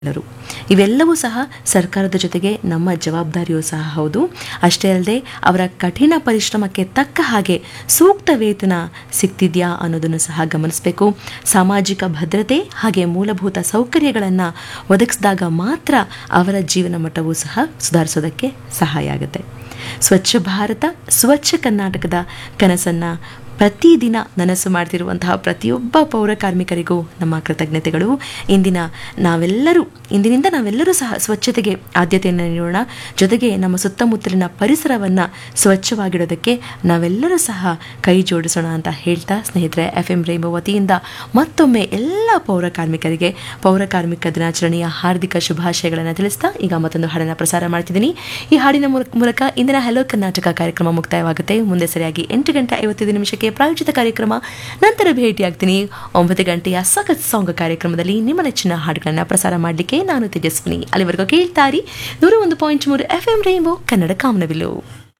ಎಲ್ಲರೂ ಇವೆಲ್ಲವೂ ಸಹ ಸರ್ಕಾರದ ಜೊತೆಗೆ ನಮ್ಮ ಜವಾಬ್ದಾರಿಯೂ ಸಹ ಹೌದು ಅಷ್ಟೇ ಅಲ್ಲದೆ ಅವರ ಕಠಿಣ ಪರಿಶ್ರಮಕ್ಕೆ ತಕ್ಕ ಹಾಗೆ ಸೂಕ್ತ ವೇತನ ಸಿಗ್ತಿದೆಯಾ ಅನ್ನೋದನ್ನು ಸಹ ಗಮನಿಸಬೇಕು ಸಾಮಾಜಿಕ ಭದ್ರತೆ ಹಾಗೆ ಮೂಲಭೂತ ಸೌಕರ್ಯಗಳನ್ನು ಒದಗಿಸಿದಾಗ ಮಾತ್ರ ಅವರ ಜೀವನ ಮಟ್ಟವೂ ಸಹ ಸುಧಾರಿಸೋದಕ್ಕೆ ಸಹಾಯ ಆಗುತ್ತೆ ಸ್ವಚ್ಛ ಭಾರತ ಸ್ವಚ್ಛ ಕರ್ನಾಟಕದ ಕನಸನ್ನು ಪ್ರತಿದಿನ ನನಸು ಮಾಡ್ತಿರುವಂತಹ ಪ್ರತಿಯೊಬ್ಬ ಪೌರ ಕಾರ್ಮಿಕರಿಗೂ ನಮ್ಮ ಕೃತಜ್ಞತೆಗಳು ಇಂದಿನ ನಾವೆಲ್ಲರೂ ಇಂದಿನಿಂದ ನಾವೆಲ್ಲರೂ ಸಹ ಸ್ವಚ್ಛತೆಗೆ ಆದ್ಯತೆಯನ್ನು ನೀಡೋಣ ಜೊತೆಗೆ ನಮ್ಮ ಸುತ್ತಮುತ್ತಲಿನ ಪರಿಸರವನ್ನು ಸ್ವಚ್ಛವಾಗಿಡೋದಕ್ಕೆ ನಾವೆಲ್ಲರೂ ಸಹ ಕೈ ಜೋಡಿಸೋಣ ಅಂತ ಹೇಳ್ತಾ ಸ್ನೇಹಿತರೆ ಎಫ್ ಎಂ ರೇಂಬೋ ವತಿಯಿಂದ ಮತ್ತೊಮ್ಮೆ ಎಲ್ಲ ಪೌರ ಕಾರ್ಮಿಕರಿಗೆ ಪೌರ ಕಾರ್ಮಿಕ ದಿನಾಚರಣೆಯ ಹಾರ್ದಿಕ ಶುಭಾಶಯಗಳನ್ನು ತಿಳಿಸ್ತಾ ಈಗ ಮತ್ತೊಂದು ಹಾಡನ್ನು ಪ್ರಸಾರ ಮಾಡ್ತಿದ್ದೀನಿ ಈ ಹಾಡಿನ ಮೂಲಕ- ಮೂಲಕ ಇಂದಿನ ಹಲೋ ಕರ್ನಾಟಕ ಕಾರ್ಯಕ್ರಮ ಮುಕ್ತಾಯವಾಗುತ್ತೆ ಮುಂದೆ ಸರಿಯಾಗಿ ಎಂಟು ಗಂಟೆ ಐವತ್ತೈದು ನಿಮಿಷಕ್ಕೆ ಪ್ರಾಯೋಜಿತ ಕಾರ್ಯಕ್ರಮ ನಂತರ ಭೇಟಿಯಾಗ್ತೀನಿ ಒಂಬತ್ತು ಗಂಟೆಯ ಸಖತ್ ಸಾಂಗ್ ಕಾರ್ಯಕ್ರಮದಲ್ಲಿ ನಿಮ್ಮ ನೆಚ್ಚಿನ ಹಾಡುಗಳನ್ನು ಪ್ರಸಾರ ಮಾಡಲಿಕ್ಕೆ ನಾನು ತೇಜಸ್ವಿನಿ ಅಲ್ಲಿವರೆಗೂ ಕೇಳ್ತಾರಿ ನೂರ ಒಂದು ಪಾಯಿಂಟ್ ಮೂರು ಎಫ್ ಎಂ ರೇಂಬೋ ಕನ್ನಡ ಕಾಮನವಿಲು